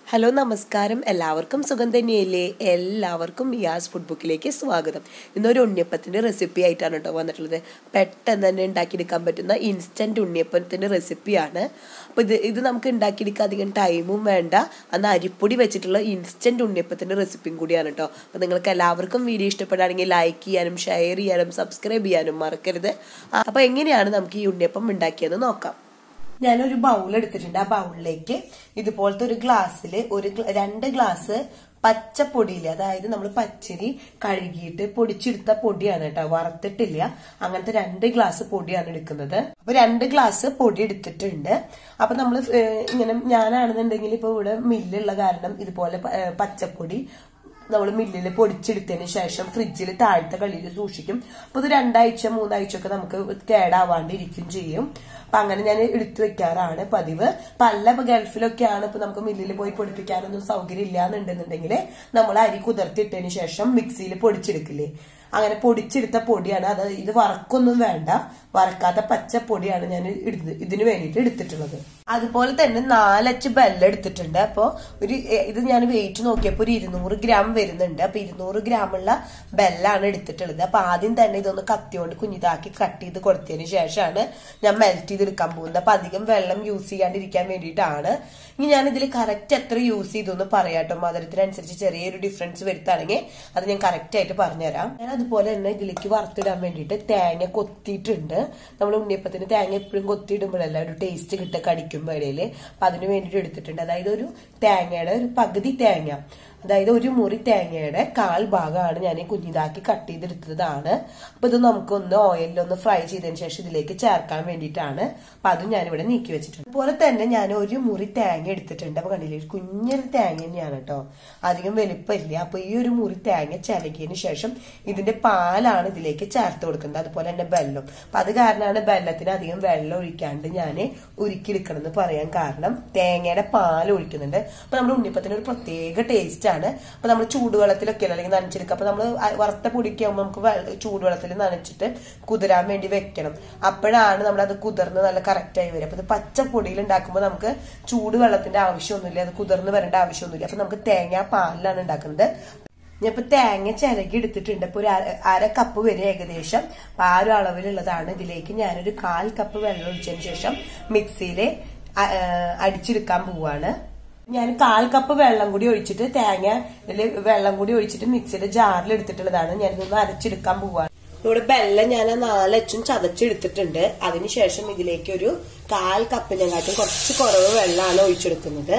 hello നമസ്കാരം എല്ലാവർക്കും സുഖം തന്നെയല്ലേ എല്ലാവർക്കും യാസ് ഫുഡ് ബുക്കിലേക്ക് സ്വാഗതം ഇന്നൊരു ഉണ്ണിയപ്പത്തിൻ്റെ റെസിപ്പി ആയിട്ടാണ് കേട്ടോ വന്നിട്ടുള്ളത് പെട്ടെന്ന് തന്നെ ഉണ്ടാക്കിയെടുക്കാൻ പറ്റുന്ന ഇൻസ്റ്റൻറ്റ് ഉണ്ണിയപ്പത്തിൻ്റെ റെസിപ്പിയാണ് അപ്പോൾ ഇത് ഇത് നമുക്ക് ഉണ്ടാക്കിയെടുക്കാൻ അധികം ടൈമും വേണ്ട അന്ന് അരിപ്പൊടി വെച്ചിട്ടുള്ള ഇൻസ്റ്റൻറ്റ് ഉണ്ണിയപ്പത്തിൻ്റെ റെസിപ്പിയും കൂടിയാണ് കേട്ടോ അപ്പോൾ നിങ്ങൾക്ക് എല്ലാവർക്കും വീഡിയോ ഇഷ്ടപ്പെടുകയാണെങ്കിൽ ലൈക്ക് ചെയ്യാനും ഷെയർ ചെയ്യാനും സബ്സ്ക്രൈബ് ചെയ്യാനും മറക്കരുത് അപ്പോൾ എങ്ങനെയാണ് നമുക്ക് ഈ ഉണ്ണിയപ്പം ഉണ്ടാക്കിയെന്ന് നോക്കാം ഞാനൊരു ബൗൾ എടുത്തിട്ടുണ്ട് ആ ബൗളിലേക്ക് ഇതുപോലത്തെ ഒരു ഗ്ലാസ്സിൽ ഒരു ഗ്ല- രണ്ട് ഗ്ലാസ് പച്ചപ്പൊടിയില്ല അതായത് നമ്മൾ പച്ചരി കഴുകിയിട്ട് പൊടിച്ചെടുത്ത പൊടിയാണ് കേട്ടോ വറുത്തിട്ടില്ല അങ്ങനത്തെ രണ്ട് ഗ്ലാസ് പൊടിയാണ് എടുക്കുന്നത് അപ്പൊ രണ്ട് ഗ്ലാസ് പൊടി എടുത്തിട്ടുണ്ട് അപ്പൊ നമ്മൾ ഇങ്ങനെ ഞാനാണെന്നുണ്ടെങ്കിൽ ഇപ്പൊ ഇവിടെ മില്ലുള്ള കാരണം ഇതുപോലെ പ- ഏ, പച്ചപ്പൊടി നമ്മൾ മില്ലിൽ പൊടിച്ചെടുത്തതിന് ശേഷം ഫ്രിഡ്ജിൽ താഴത്തെ കളിയിൽ സൂക്ഷിക്കും അപ്പൊ ഇത് രണ്ടാഴ്ച മൂന്നാഴ്ച ഒക്കെ നമുക്ക് കേടാവാണ്ട് ഇരിക്കും ചെയ്യും അപ്പൊ അങ്ങനെ ഞാൻ എടുത്തു വെക്കാറാണ് പതിവ് പല ഗൾഫിലൊക്കെയാണ് ഇപ്പൊ നമുക്ക് മില്ലിൽ പോയി പൊടിപ്പിക്കാനൊന്നും സൗകര്യം ഇല്ലാന്നുണ്ടെന്നുണ്ടെങ്കിൽ നമ്മൾ അരി കുതിർത്തിട്ടതിന് ശേഷം മിക്സിയിൽ പൊടിച്ചെടുക്കില്ലേ അങ്ങനെ പൊടിച്ചെടുത്ത പൊടിയാണ് അത് ഇത് വറക്കൊന്നും വേണ്ട വറക്കാത്ത പച്ച പൊടിയാണ് ഞാൻ എടുത്ത് ഇതിന് വേണ്ടിയിട്ട് എടുത്തിട്ടുള്ളത് അതുപോലെ തന്നെ നാലച്ച് ബെല്ല എടുത്തിട്ടുണ്ട് അപ്പൊ ഒരു എ, ഇത് ഞാൻ വെയിറ്റ് നോക്കിയപ്പോൾ ഒരു ഇരുന്നൂറ് ഗ്രാം വരുന്നുണ്ട് അപ്പൊ ഇരുന്നൂറ് ഗ്രാമുള്ള ബെല്ലാണ് എടുത്തിട്ടുള്ളത് അപ്പൊ ആദ്യം തന്നെ ഇതൊന്ന് കത്തിയോണ്ട് കുഞ്ഞിതാക്കി കട്ട് ചെയ്ത് കൊടുത്തതിന് ശേഷമാണ് ഞാൻ മെൽറ്റ് ചെയ്തെടുക്കാൻ പോകുന്നത് അപ്പൊ അധികം വെള്ളം യൂസ് ചെയ്യാണ്ടിരിക്കാൻ വേണ്ടിയിട്ടാണ് ഇനി ഞാൻ ഇതിൽ കറക്റ്റ് എത്ര യൂസ് ചെയ്തെന്ന് പറയാട്ടോ മധുരത്തിനനുസരിച്ച് ചെറിയൊരു ഡിഫറൻസ് വരുത്താണെങ്കിൽ അത് ഞാൻ കറക്റ്റ് ആയിട്ട് പറഞ്ഞുതരാം ഞാൻ അതുപോലെ തന്നെ ഇതിലേക്ക് വറുത്തിടാൻ വേണ്ടിയിട്ട് തേങ്ങ കൊത്തിയിട്ടുണ്ട് നമ്മൾ ഉണ്ണിയപ്പത്തിന് തേങ്ങ എപ്പോഴും കൊത്തിയിടുമ്പോഴല്ല ഒരു ടേസ്റ്റ് കിട്ടുക കടിക്കുമ്പോൾ ഇടയിൽ അപ്പൊ അതിന് വേണ്ടിയിട്ട് എടുത്തിട്ടുണ്ട് അതായത് ഒരു തേങ്ങയുടെ ഒരു പകുതി തേങ്ങ അതായത് ഒരു മുറി തേങ്ങയുടെ കാൽ ഭാഗമാണ് ഞാൻ ഈ കുഞ്ഞിതാക്കി കട്ട് ചെയ്തെടുത്തതാണ് അപ്പൊ ഇത് നമുക്കൊന്ന് ഓയിലൊന്ന് ഫ്രൈ ചെയ്തതിന് ശേഷം ഇതിലേക്ക് ചേർക്കാൻ വേണ്ടിയിട്ടാണ് അപ്പൊ അതും ഞാനിവിടെ നീക്കി വെച്ചിട്ടുണ്ട് അതുപോലെ തന്നെ ഞാൻ ഒരു മുറി തേങ്ങ എടുത്തിട്ടുണ്ട് അപ്പൊ കണ്ടില്ലേ ഒരു കുഞ്ഞൊരു തേങ്ങ തന്നെയാണ് കേട്ടോ അധികം വലിപ്പമില്ല അപ്പൊ ഈ ഒരു മുറി തേങ്ങ ചിരകിയതിന് ശേഷം ഇതിന്റെ പാലാണ് ഇതിലേക്ക് ചേർത്ത് കൊടുക്കുന്നത് അതുപോലെ തന്നെ വെള്ളം അപ്പൊ അത് കാരണമാണ് വെള്ളത്തിന് അധികം വെള്ളം ഒഴിക്കാണ്ട് ഞാൻ ഉരുക്കിയെടുക്കണം എന്ന് പറയാൻ കാരണം തേങ്ങയുടെ പാൽ ഒഴിക്കുന്നുണ്ട് അപ്പൊ നമ്മുടെ ഉണ്ണിപ്പത്തിന് ഒരു പ്രത്യേക ടേസ്റ്റ് ആണ് അപ്പൊ നമ്മൾ ചൂടുവെള്ളത്തിലൊക്കെ അല്ലെങ്കിൽ നനച്ചെടുക്കുക അപ്പൊ നമ്മൾ വറുത്ത പൊടിക്ക് ആകുമ്പോൾ നമുക്ക് വെള്ള- ചൂടുവെള്ളത്തിൽ നനച്ചിട്ട് കുതിരാൻ വേണ്ടി വെക്കണം അപ്പോഴാണ് നമ്മൾ അത് കുതിർന്ന് നല്ല കറക്റ്റ് ആയി വരും അപ്പൊ ഇത് പച്ച പൊടിയിൽ ഉണ്ടാക്കുമ്പോൾ നമുക്ക് ചൂടുവെള്ളത്തിന്റെ ആവശ്യമൊന്നുമില്ല അത് കുതിർന്ന് വരേണ്ട ആവശ്യമൊന്നുമില്ല അപ്പൊ നമുക്ക് തേങ്ങ പാലിലാണ് ഉണ്ടാക്കുന്നത് ഞാൻ ഇപ്പൊ തേങ്ങ ചിരകി എടുത്തിട്ടുണ്ട് ഇപ്പൊ ഒരു അര- അര കപ്പ് വരെ ഏകദേശം അപ്പൊ ആ ഒരു അളവിലുള്ളതാണ് ഇതിലേക്ക് ഞാനൊരു കാൽ കപ്പ് വെള്ളം ഒഴിച്ചതിന് ശേഷം മിക്സിയിൽ അടിച്ചെടുക്കാൻ പോവാണ് ഞാൻ കാൽ കപ്പ് വെള്ളം കൂടി ഒഴിച്ചിട്ട് തേങ്ങ വെള്ളം കൂടി ഒഴിച്ചിട്ട് മിക്സിയുടെ ജാറിൽ എടുത്തിട്ടുള്ളതാണ് ഞാൻ ഇതൊന്ന് അരച്ചെടുക്കാൻ പോവാണ് ഇവിടെ ബെല്ലം ഞാൻ നാലച്ചും ചതച്ചെടുത്തിട്ടുണ്ട് അതിനുശേഷം ഇതിലേക്ക് ഒരു കാൽ കപ്പിനെക്കാട്ടും കുറച്ച് കുറവ് വെള്ളമാണ് ഒഴിച്ചെടുക്കുന്നത്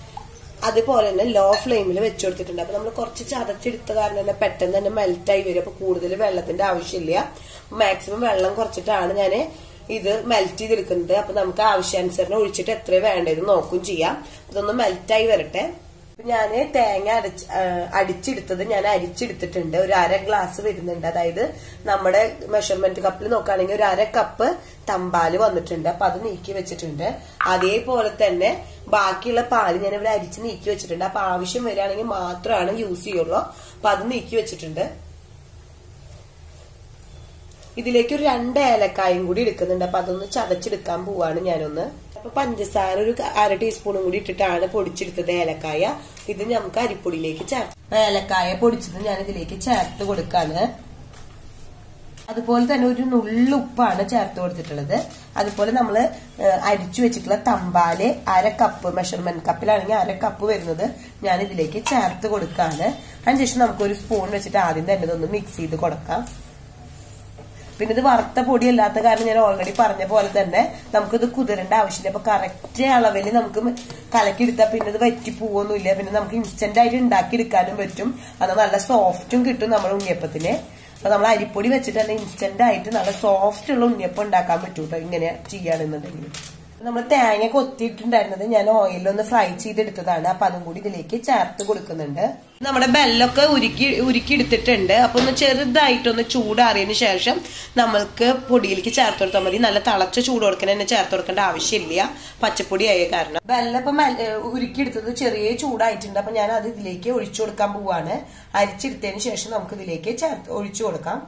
അതുപോലെ തന്നെ ലോ ഫ്ലെയിമിൽ വെച്ച് കൊടുത്തിട്ടുണ്ട് അപ്പൊ നമ്മൾ കുറച്ച് ചതച്ചെടുത്ത കാരണം തന്നെ പെട്ടെന്ന് തന്നെ മെൽറ്റ് ആയി വരും അപ്പൊ കൂടുതൽ വെള്ളത്തിന്റെ ആവശ്യമില്ല മാക്സിമം വെള്ളം കുറച്ചിട്ടാണ് ഞാൻ ഇത് മെൽറ്റ് ചെയ്തെടുക്കുന്നത് അപ്പൊ നമുക്ക് ആവശ്യാനുസരണം ഒഴിച്ചിട്ട് എത്ര വേണ്ടത് നോക്കും ചെയ്യാം ഇതൊന്ന് മെൽറ്റ് ആയി വരട്ടെ ഞാന് തേങ്ങ അരച്ച് ആ, അടിച്ചെടുത്തത് ഞാൻ അരിച്ചെടുത്തിട്ടുണ്ട് ഒരു അര ഗ്ലാസ് വരുന്നുണ്ട് അതായത് നമ്മുടെ മെഷർമെന്റ് കപ്പിൽ നോക്കുകയാണെങ്കിൽ ഒരു അര കപ്പ് തമ്പാല് വന്നിട്ടുണ്ട് അപ്പൊ അത് നീക്കി വെച്ചിട്ടുണ്ട് അതേപോലെ തന്നെ ബാക്കിയുള്ള പാല് ഞാൻ ഇവിടെ അരിച്ച് നീക്കി വെച്ചിട്ടുണ്ട് അപ്പൊ ആവശ്യം വരികയാണെങ്കിൽ മാത്രമാണ് യൂസ് ചെയ്യുള്ളൂ അപ്പൊ അത് നീക്കി വെച്ചിട്ടുണ്ട് ഇതിലേക്ക് ഒരു രണ്ട് ഏലക്കായും കൂടി എടുക്കുന്നുണ്ട് അപ്പൊ അതൊന്ന് ചതച്ചെടുക്കാൻ പോവാണ് ഞാനൊന്ന് അപ്പൊ പഞ്ചസാര ഒരു അര ടീസ്പൂണും കൂടി ഇട്ടിട്ടാണ് പൊടിച്ചെടുത്തത് ഏലക്കായ ഇത് നമുക്ക് അരിപ്പൊടിയിലേക്ക് ചേർത്ത് ഏലക്കായ പൊടിച്ചത് ഞാൻ ഇതിലേക്ക് ചേർത്ത് കൊടുക്കാണ് അതുപോലെ തന്നെ ഒരു നുള്ളുപ്പാണ് ചേർത്ത് കൊടുത്തിട്ടുള്ളത് അതുപോലെ നമ്മൾ അരിച്ചു വെച്ചിട്ടുള്ള തമ്പാല് അര കപ്പ് മെഷർമെന്റ് കപ്പിലാണെങ്കിൽ അര കപ്പ് വരുന്നത് ഞാൻ ഇതിലേക്ക് ചേർത്ത് കൊടുക്കാണ് അതിനുശേഷം നമുക്കൊരു സ്പൂൺ വെച്ചിട്ട് ആദ്യം തന്നെ ഇതൊന്ന് മിക്സ് ചെയ്ത് കൊടുക്കാം പിന്നെ ഇത് വറുത്ത പൊടി അല്ലാത്ത കാരണം ഞാൻ ഓൾറെഡി പറഞ്ഞ പോലെ തന്നെ നമുക്കിത് കുതിരേണ്ട ആവശ്യമില്ല അപ്പൊ കറക്റ്റ് അളവിൽ നമുക്ക് കലക്കിയെടുത്താൽ പിന്നെ ഇത് വറ്റി പോവൊന്നുമില്ല പിന്നെ നമുക്ക് ഇൻസ്റ്റന്റ് ആയിട്ട് ഉണ്ടാക്കിയെടുക്കാനും പറ്റും അത് നല്ല സോഫ്റ്റും കിട്ടും നമ്മുടെ ഉണ്ണിയപ്പത്തിന് അപ്പൊ നമ്മൾ അരിപ്പൊടി വെച്ചിട്ട് തന്നെ ഇൻസ്റ്റന്റ് ആയിട്ട് നല്ല സോഫ്റ്റ് ഉള്ള ഉണ്ണിയപ്പം ഉണ്ടാക്കാൻ പറ്റും കേട്ടോ ഇങ്ങനെ ചെയ്യുകയാണെന്നുണ്ടെങ്കിൽ നമ്മൾ തേങ്ങ കൊത്തിയിട്ടുണ്ടായിരുന്നത് ഞാൻ ഓയിലൊന്ന് ഫ്രൈ ചെയ്തെടുത്തതാണ് അപ്പൊ അതും കൂടി ഇതിലേക്ക് ചേർത്ത് കൊടുക്കുന്നുണ്ട് നമ്മുടെ ബെല്ലൊക്കെ ഉരുക്കി ഉരുക്കി എടുത്തിട്ടുണ്ട് അപ്പൊ ഒന്ന് ചെറുതായിട്ടൊന്ന് ചൂടാറിയതിന് ശേഷം നമ്മൾക്ക് പൊടിയിലേക്ക് ചേർത്ത് കൊടുത്താൽ മതി നല്ല തിളച്ച ചൂട് കൊടുക്കാൻ തന്നെ ചേർത്ത് കൊടുക്കേണ്ട ആവശ്യമില്ല പച്ചപ്പൊടി ആയ കാരണം ബെല്ലപ്പം ഉരുക്കി എടുത്തത് ചെറിയ ചൂടായിട്ടുണ്ട് അപ്പൊ ഞാൻ അത് ഇതിലേക്ക് ഒഴിച്ചു കൊടുക്കാൻ പോവാണ് അരിച്ചെടുത്തതിന് ശേഷം നമുക്ക് ഇതിലേക്ക് ചേർത്ത് ഒഴിച്ചു കൊടുക്കാം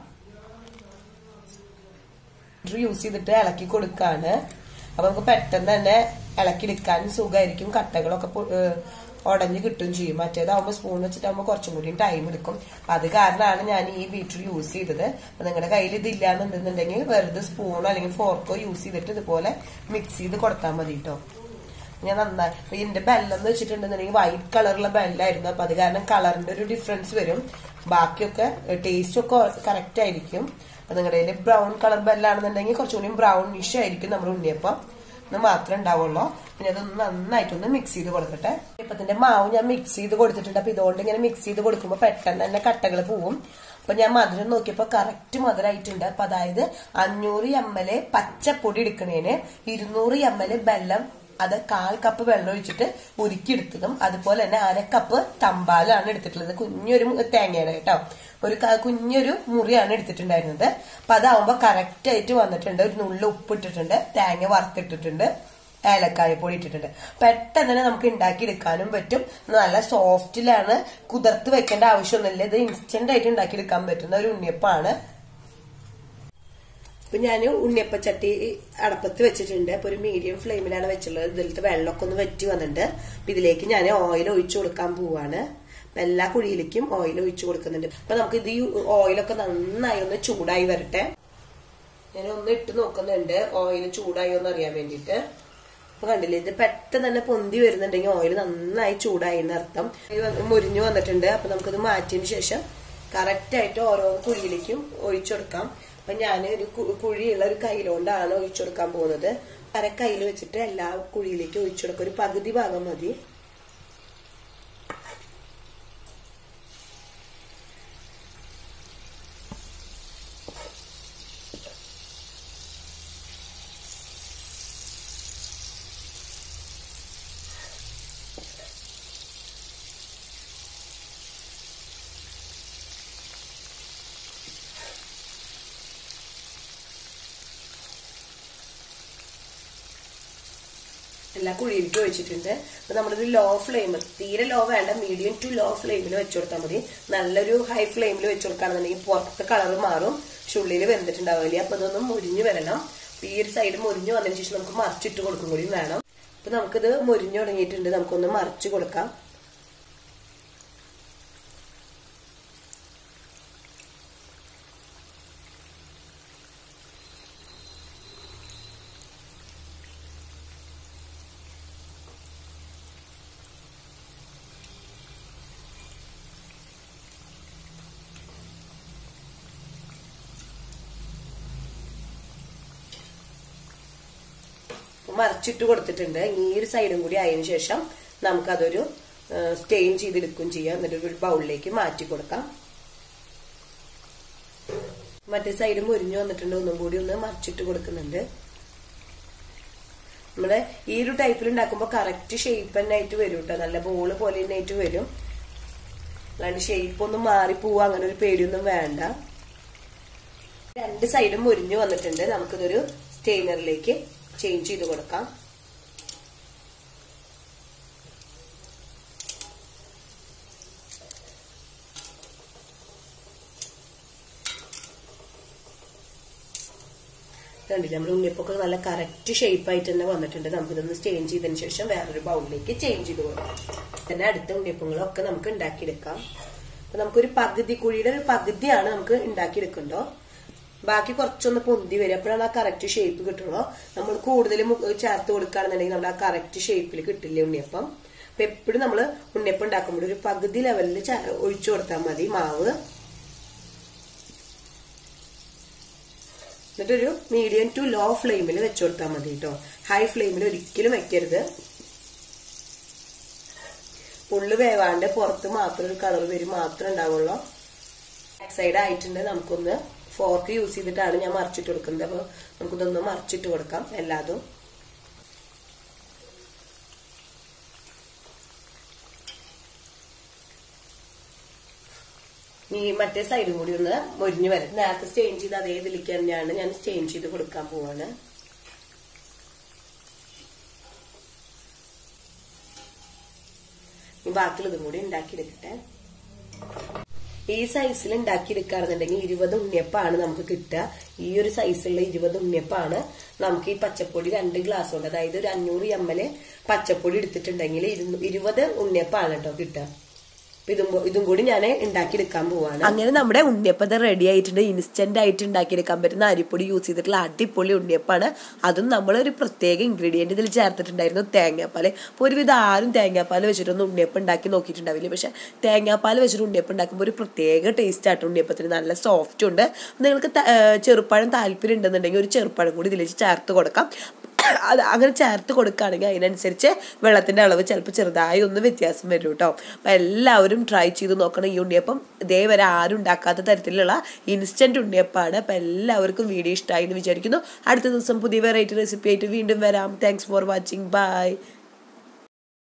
യൂസ് ചെയ്തിട്ട് ഇളക്കി കൊടുക്കാണ് അപ്പൊ നമുക്ക് പെട്ടെന്ന് തന്നെ ഇളക്കിയെടുക്കാനും സുഖമായിരിക്കും കട്ടകളൊക്കെ പൊ- ഏഹ് ഉടഞ്ഞ് കിട്ടും ചെയ്യും മറ്റേതാവുമ്പോൾ സ്പൂൺ വെച്ചിട്ടാകുമ്പോൾ കുറച്ചും കൂടി ടൈം എടുക്കും അത് കാരണമാണ് ഞാൻ ഈ ബീറ്റർ യൂസ് ചെയ്തത് അപ്പൊ നിങ്ങളുടെ കയ്യിൽ ഇതില്ലാന്നുണ്ടെന്നുണ്ടെങ്കിൽ വെറുതെ സ്പൂണോ അല്ലെങ്കിൽ ഫോർക്കോ യൂസ് ചെയ്തിട്ട് ഇതുപോലെ മിക്സ് ചെയ്ത് കൊടുത്താൽ മതി കേട്ടോ ഞാൻ നന്നായി അപ്പൊ ഇതിന്റെ ബെല്ലം എന്ന് വെച്ചിട്ടുണ്ടെന്നുണ്ടെങ്കിൽ വൈറ്റ് കളറുള്ള ബെല്ലായിരുന്നു അപ്പൊ അത് കാരണം കളറിന്റെ ഒരു ഡിഫറൻസ് വരും ബാക്കിയൊക്കെ ടേസ്റ്റ് ഒക്കെ കറക്റ്റ് ആയിരിക്കും അപ്പൊ നിങ്ങളുടെ കയ്യിൽ ബ്രൗൺ കളർ ബെല്ലാണെന്നുണ്ടെങ്കിൽ കുറച്ചുകൂടി ബ്രൗണിഷ് ആയിരിക്കും നമ്മുടെ ഉണ്ണിയപ്പം ഇത് മാത്രമേ ഉണ്ടാവുള്ളൂ പിന്നെ അതൊന്ന് നന്നായിട്ടൊന്ന് മിക്സ് ചെയ്ത് കൊടുക്കട്ടെ ഇപ്പത്തിന്റെ മാവ് ഞാൻ മിക്സ് ചെയ്ത് കൊടുത്തിട്ടുണ്ട് അപ്പൊ ഇതുകൊണ്ട് ഇങ്ങനെ മിക്സ് ചെയ്ത് കൊടുക്കുമ്പോൾ പെട്ടെന്ന് തന്നെ കട്ടകൾ പോവും അപ്പൊ ഞാൻ മധുരം നോക്കിയപ്പോ കറക്റ്റ് മധുരമായിട്ടുണ്ട് അപ്പൊ അതായത് അഞ്ഞൂറ് എം എൽ പച്ചപ്പൊടി എടുക്കണേന് ഇരുന്നൂറ് എം എൽ ബെല്ലം അത് കാൽ കപ്പ് വെള്ളം ഒഴിച്ചിട്ട് ഉരുക്കിയെടുത്തതും അതുപോലെ തന്നെ അര കപ്പ് തമ്പാലാണ് എടുത്തിട്ടുള്ളത് കുഞ്ഞൊരു തേങ്ങയുടെ കേട്ടോ ഒരു കുഞ്ഞൊരു മുറിയാണ് എടുത്തിട്ടുണ്ടായിരുന്നത് അപ്പൊ അതാവുമ്പോ കറക്റ്റ് ആയിട്ട് വന്നിട്ടുണ്ട് ഒരു നുള്ളു ഉപ്പ് ഇട്ടിട്ടുണ്ട് തേങ്ങ വറുത്തിട്ടിട്ടുണ്ട് ഏലക്കായ പൊടി ഇട്ടിട്ടുണ്ട് പെട്ടെന്ന് തന്നെ നമുക്ക് ഉണ്ടാക്കിയെടുക്കാനും പറ്റും നല്ല സോഫ്റ്റിലാണ് കുതിർത്ത് വെക്കേണ്ട ആവശ്യമൊന്നുമില്ല ഇത് ഇൻസ്റ്റന്റ് ആയിട്ട് ഉണ്ടാക്കിയെടുക്കാൻ പറ്റുന്ന ഒരു ഉണ്ണിയപ്പാണ് അപ്പൊ ഞാൻ ഉണ്ണിയപ്പച്ചട്ടി അടപ്പത്ത് വെച്ചിട്ടുണ്ട് അപ്പൊ ഒരു മീഡിയം ഫ്ലെയിമിലാണ് വെച്ചുള്ളത് ഇതിലത്തെ വെള്ളമൊക്കെ ഒന്ന് വറ്റി വന്നിട്ടുണ്ട് അപ്പൊ ഇതിലേക്ക് ഞാൻ ഓയിൽ ഒഴിച്ചു കൊടുക്കാൻ പോവാണ് അപ്പൊ എല്ലാ കുഴിയിലേക്കും ഓയിൽ ഒഴിച്ചു കൊടുക്കുന്നുണ്ട് അപ്പൊ നമുക്ക് ഇത് ഈ ഓയിലൊക്കെ നന്നായി ഒന്ന് ചൂടായി വരട്ടെ ഞാൻ ഒന്ന് ഇട്ട് നോക്കുന്നുണ്ട് ഓയിൽ ചൂടായി ഒന്ന് അറിയാൻ വേണ്ടിയിട്ട് അപ്പൊ കണ്ടില്ലേ ഇത് പെട്ടെന്ന് തന്നെ പൊന്തി വരുന്നുണ്ടെങ്കിൽ ഓയിൽ നന്നായി ചൂടായി എന്നർത്ഥം ഇത് മുരിഞ്ഞു വന്നിട്ടുണ്ട് അപ്പൊ നമുക്കിത് മാറ്റിയതിന് ശേഷം കറക്റ്റ് ആയിട്ട് ഓരോ കുഴിയിലേക്കും ഒഴിച്ചു കൊടുക്കാം അപ്പൊ ഞാൻ ഒരു കുഴിയുള്ള ഒരു കയ്യിലോണ്ടാണ് ഒഴിച്ചു കൊടുക്കാൻ പോകുന്നത് അര കയ്യിൽ വെച്ചിട്ട് എല്ലാ കുഴിയിലേക്കും ഒഴിച്ചു കൊടുക്കുക ഒരു പകുതി ഭാഗം മതി എല്ലാ കുഴിയിലേക്ക് ഒഴിച്ചിട്ടുണ്ട് അപ്പൊ നമ്മളൊരു ലോ ഫ്ലെയിം തീരെ ലോ വേണ്ട മീഡിയം ടു ലോ ഫ്ലെയിമിൽ വെച്ചു കൊടുത്താൽ മതി നല്ലൊരു ഹൈ ഫ്ലെയിമിൽ വെച്ചു കൊടുക്കുകയാണെന്നുണ്ടെങ്കിൽ പുറത്തെ കളർ മാറും പക്ഷെ ഉള്ളിൽ വെന്തിട്ടുണ്ടാവില്ല അപ്പൊ ഇതൊന്നും മുരിഞ്ഞു വരണം അപ്പൊ ഈ ഒരു സൈഡ് മുരിഞ്ഞു വന്നതിന് ശേഷം നമുക്ക് മറിച്ചിട്ട് കൊടുക്കും കൂടി വേണം അപ്പൊ നമുക്കിത് മുരിഞ്ഞു തുടങ്ങിയിട്ടുണ്ട് നമുക്കൊന്ന് മറിച്ച് കൊടുക്കാം മറിച്ചിട്ട് കൊടുത്തിട്ടുണ്ട് ഈ ഒരു സൈഡും കൂടി ആയതിനു ശേഷം നമുക്കതൊരു സ്റ്റെയിൻ ചെയ്തെടുക്കുകയും ചെയ്യാം എന്നിട്ട് ഒരു ബൗളിലേക്ക് മാറ്റി കൊടുക്കാം മറ്റേ സൈഡ് മുരിഞ്ഞു വന്നിട്ടുണ്ട് ഒന്നും കൂടി ഒന്ന് മറിച്ചിട്ട് കൊടുക്കുന്നുണ്ട് നമ്മള് ഈ ഒരു ടൈപ്പിൽ ഉണ്ടാക്കുമ്പോൾ കറക്റ്റ് ഷേപ്പ് തന്നെ ആയിട്ട് വരും കേട്ടോ നല്ല ബോള് പോലെ തന്നെ ആയിട്ട് വരും അല്ലാണ്ട് ഷേപ്പ് ഒന്നും മാറിപ്പോവുക അങ്ങനെ ഒരു പേടിയൊന്നും വേണ്ട രണ്ട് സൈഡും മുരിഞ്ഞു വന്നിട്ടുണ്ട് നമുക്കിതൊരു സ്റ്റെയിനറിലേക്ക് ചേഞ്ച് ചെയ്ത് കൊടുക്കാം കണ്ടില്ല നമ്മുടെ ഉണ്ണിപ്പൊക്കെ നല്ല കറക്റ്റ് ഷേപ്പ് ആയിട്ട് തന്നെ വന്നിട്ടുണ്ട് നമുക്കിതൊന്ന് സ്റ്റെയിൻ ചെയ്തതിന് ശേഷം വേറൊരു ബൗളിലേക്ക് ചേഞ്ച് ചെയ്ത് കൊടുക്കാം തന്നെ അടുത്ത ഉണ്ണിയപ്പങ്ങളൊക്കെ നമുക്ക് ഉണ്ടാക്കിയെടുക്കാം അപ്പൊ നമുക്കൊരു പകുതി കുഴിയുടെ ഒരു പകുതിയാണ് നമുക്ക് ഉണ്ടാക്കിയെടുക്കണ്ടോ ബാക്കി കുറച്ചൊന്ന് പൊന്തി വരും അപ്പോഴാണ് ആ കറക്റ്റ് ഷേപ്പ് കിട്ടുള്ളൂ നമ്മൾ കൂടുതൽ ചേർത്ത് കൊടുക്കുകയാണെന്നുണ്ടെങ്കിൽ നമ്മുടെ ആ കറക്റ്റ് ഷേപ്പിൽ കിട്ടില്ല ഉണ്ണിയപ്പം അപ്പൊ എപ്പോഴും നമ്മൾ ഉണ്ണിയപ്പം ഉണ്ടാക്കുമ്പോൾ ഒരു പകുതി ലെവലിൽ ഒഴിച്ചു കൊടുത്താൽ മതി മാവ് എന്നിട്ടൊരു മീഡിയം ടു ലോ ഫ്ലെയിമിൽ വെച്ചു കൊടുത്താൽ മതി കേട്ടോ ഹൈ ഫ്ലെയിമിൽ ഒരിക്കലും വെക്കരുത് ഉള്ളു വേവാണ്ട് പുറത്ത് മാത്രം ഒരു കളർ വരും മാത്രം ഉണ്ടാവുള്ളൂ ബാക്ക് സൈഡ് ആയിട്ടുണ്ട് നമുക്കൊന്ന് ഫോർക്ക് യൂസ് ചെയ്തിട്ടാണ് ഞാൻ മറിച്ചിട്ട് കൊടുക്കുന്നത് അപ്പോൾ നമുക്കിതൊന്ന് മറിച്ചിട്ട് കൊടുക്കാം എല്ലാതും ഈ മറ്റേ സൈഡും കൂടി ഒന്ന് മൊരിഞ്ഞു വരും നേരത്തെ സ്റ്റെയിൻ ചെയ്ത് അതേ ഇതിലേക്ക് തന്നെയാണ് ഞാൻ സ്റ്റെയിൻ ചെയ്ത് കൊടുക്കാൻ പോവാണ് ബാക്കിയുള്ളതും കൂടി ഉണ്ടാക്കിയെടുക്കട്ടെ ഈ സൈസിൽ ഉണ്ടാക്കിയെടുക്കുകയാണെന്നുണ്ടെങ്കിൽ ഇരുപത് ഉണ്ണിയപ്പാണ് നമുക്ക് കിട്ടുക ഈ ഒരു സൈസുള്ള ഇരുപത് ഉണ്ണിയപ്പാണ് നമുക്ക് ഈ പച്ചപ്പൊടി രണ്ട് ഗ്ലാസ് കൊണ്ട് അതായത് ഒരു അഞ്ഞൂറ് എം എൽ പച്ചപ്പൊടി എടുത്തിട്ടുണ്ടെങ്കിൽ ഇരുന്നു- ഇരുപത് ഉണ്ണിയപ്പാണ് കേട്ടോ കിട്ടുക അപ്പൊ ഇതും കൂ- ഇതും കൂടി ഞാൻ ഉണ്ടാക്കിയെടുക്കാൻ പോവാണ് അങ്ങനെ നമ്മുടെ ഉണ്ണിയപ്പം റെഡി ആയിട്ടുണ്ട് ഇൻസ്റ്റന്റ് ആയിട്ട് ഉണ്ടാക്കിയെടുക്കാൻ പറ്റുന്ന അരിപ്പൊടി യൂസ് ചെയ്തിട്ടുള്ള അടിപൊളി ഉണ്ണിയപ്പാണ് അതും നമ്മൾ ഒരു പ്രത്യേക ഇൻഗ്രീഡിയന്റ് ഇതിൽ ചേർത്തിട്ടുണ്ടായിരുന്നു തേങ്ങാപ്പാൽ അപ്പോൾ ഒരുവിധം ആരും തേങ്ങാപ്പാൽ വെച്ചിട്ടൊന്നും ഉണ്ണിയപ്പം ഉണ്ടാക്കി നോക്കിയിട്ടുണ്ടാവില്ല പക്ഷെ തേങ്ങാപ്പാൽ വെച്ചിട്ട് ഉണ്ണിയപ്പം ഉണ്ടാക്കുമ്പോൾ ഒരു പ്രത്യേക ടേസ്റ്റ് ആയിട്ട് ഉണ്ണിയപ്പത്തിന് നല്ല സോഫ്റ്റ് ഉണ്ട് നിങ്ങൾക്ക് ത- ഏർ ചെറുപ്പഴം താല്പര്യം ഉണ്ടെന്നുണ്ടെങ്കിൽ ഒരു ചെറുപ്പഴം കൂടി ഇതിലേക്ക് ചേർത്ത് കൊടുക്കാം അത് അങ്ങനെ ചേർത്ത് കൊടുക്കുകയാണെങ്കിൽ അതിനനുസരിച്ച് വെള്ളത്തിൻ്റെ അളവ് ചിലപ്പോൾ ചെറുതായി ഒന്ന് വ്യത്യാസം വരും കേട്ടോ അപ്പം എല്ലാവരും ട്രൈ ചെയ്ത് നോക്കണം ഈ ഉണ്ണിയപ്പം ഇതേവരെ ആരും ഉണ്ടാക്കാത്ത തരത്തിലുള്ള ഇൻസ്റ്റൻറ്റ് ഉണ്ണിയപ്പാണ് അപ്പം എല്ലാവർക്കും വീഡിയോ ഇഷ്ടമായി എന്ന് വിചാരിക്കുന്നു അടുത്ത ദിവസം പുതിയ വെറൈറ്റി റെസിപ്പി ആയിട്ട് വീണ്ടും വരാം താങ്ക്സ് ഫോർ വാച്ചിങ് ബൈ